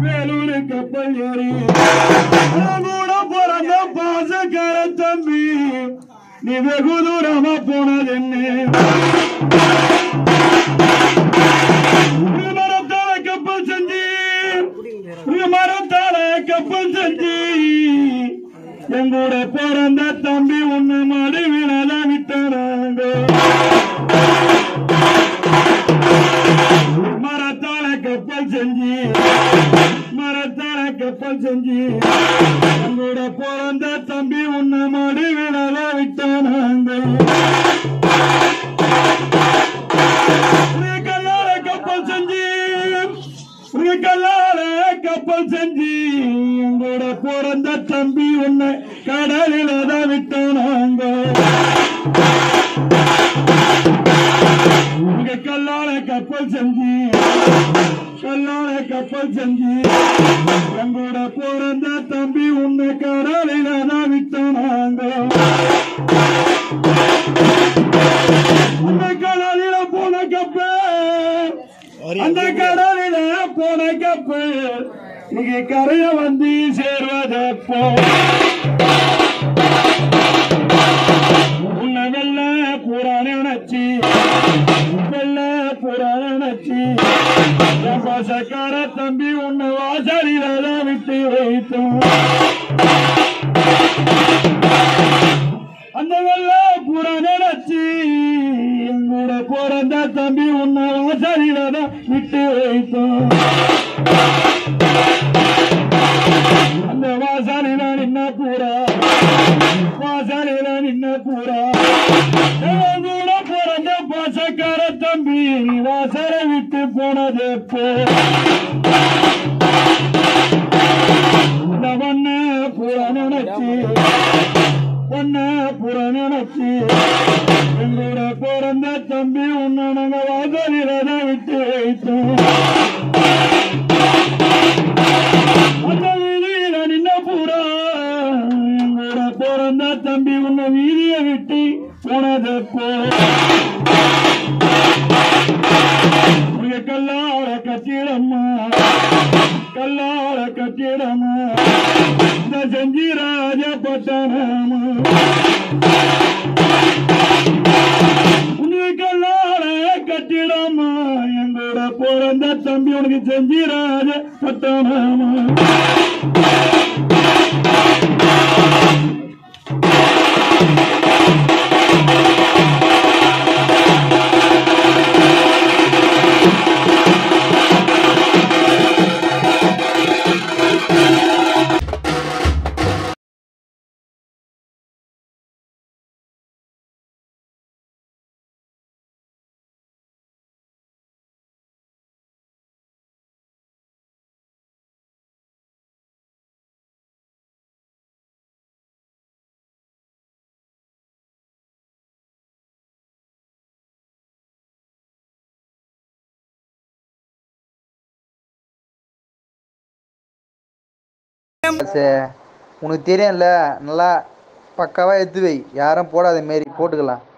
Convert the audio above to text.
வேலூர் கப்பல் ஏறி நான் கூட பிறந்த பாசக்கார தம்பி நீ வெகு தூரமா போனது என்ன மரத்தால கப்பல் செஞ்சு மரத்தால கப்பல் செஞ்சு எங்கூட பிறந்த தம்பி உன்னை மடிவினத விட்டானாங்க மரத்தால கப்பல் செஞ்சு மரத்தால கப்பல் செஞ்சு எங்கூட பிறந்த தம்பி உன்னை மடிவினத விட்டானாங்க உனக்கு கல்லால கப்பல் செஞ்சு உனக்கு கல்லால கப்பல் செஞ்சு எங்கூட பிறந்த தம்பி உன்னை கடலில தான் விட்டானாங்க உங்க கல்லால கப்பல் செஞ்சு கல்லால கப்பல் செஞ்சு எங்கூட பிறந்த தம்பி உன்னை கடலில தான் விட்டானாங்க அந்த கடலில போன கப்பல் அந்த கடலில போன கப்பல் இங்க கரைய வந்து சேர்வதப்போ உன்னை வெள்ள புறான நினைச்சு வெள்ள புறான நினைச்சு என் பாசக்கார தம்பி உன்னை வாசலில தான் விட்டு வைத்தோம் அந்த வெள்ள புறா நினைச்சு எங்கூட பிறந்த தம்பி உன்னை வாசலில தான் விட்டு வைத்தோம் அந்த வாசலில நின்ன பூரா வாசலில நின்ன பூரா என் கூட பிறந்த பாசக்கார தம்பி நீ வாசலை விட்டு போனது எப்போ இந்த வண்ண பூரா நினைச்சு பொண்ண புற நினைச்சு எங்களோட பிறந்த தம்பி உன்னை நாங்க வாசலில தான் விட்டு வைத்தோம் அந்த வீதியில நின்ன பூரா எங்களோட பிறந்த தம்பி உன்னை வீதியை விட்டு போனதப்போ உங்க கல்லால கட்டிடம்மா கல்லால கட்டிடம்மா இந்த செஞ்சி ராஜபட்டணமா உனக்கு கல்லால கட்டிடமா எங்களோட பிறந்த தம்பி உனக்கு செஞ்சி ராஜ பட்டணமா சே உனக்கு தெரியும்ல நல்லா பக்காவா எடுத்து வை யாரும் போடாத மாரி போட்டுக்கலாம்